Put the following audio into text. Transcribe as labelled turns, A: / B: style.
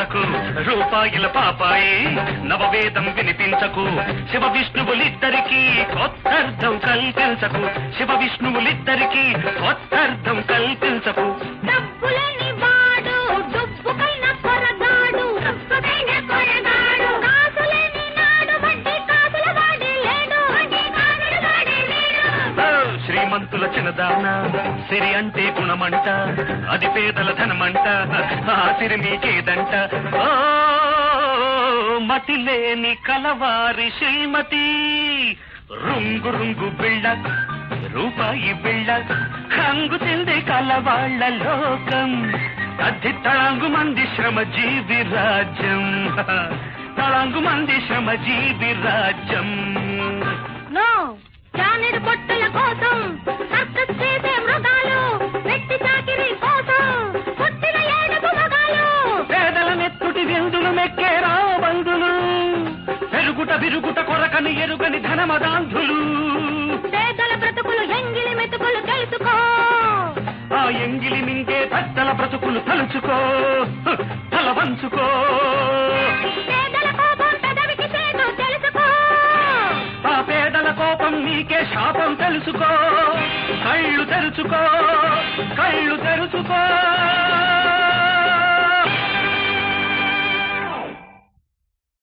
A: వినిపించకు రూపాయల పాపాయి నవవేదం వినిపించకు శివ విష్ణువులిద్దరికీ కొత్తర్థం కల్పించకు శివ విష్ణువులిద్దరికీ కొత్తర్థం కల్పించకు
B: డబ్బులేని వాడు డుబ్బుకైన కొరగాడు డబ్బుకైన కొరగాడు కాసులేని నాడు వడ్డీ కాసుల వాడి లేడు వడ్డీ కాసుల వాడి లేడు
A: ఓ, శ్రీమంతుల చిన్నదాన సిరి అంటే గుణమంట అది పేదల ధనమంట ఆ సిరి మీకేదంట ఓ మతి లేని కలవారి శ్రీమతి రుంగు రుంగు బిళ్ళ రూపాయి బిళ్ళ కంగు తింది కలవాళ్ళ లోకం అది తళంగు మంది శ్రమ జీవి రాజ్యం తళంగు మంది శ్రమ జీవి రాజ్యం
B: నో జానెడు పొట్టుల కోసం సర్కస్ చేసే మృగాలు వెట్టి చాకిరి కోసం పుట్టిన ఏడుపు మగాలు
A: పేదల నెత్తుటి విందులు మెక్కే రాబందులు పెరుగుట విరుగుట కొరకని ఎరుగని ధనమదాంధులు
B: పేదల బ్రతుకులు ఎంగిలి మెతుకులు తెలుసుకో
A: ఆ ఎంగిలి మింగే పెద్దల బ్రతుకులు తలుచుకో తల వంచుకో
B: పేదల కోపం పెదవికి చేటు తెలుసుకో
A: ఆ పేదల కోపం నీకే శాపం తెలుసుకో కళ్ళు తెరుచుకో కళ్ళు తెరుచుకో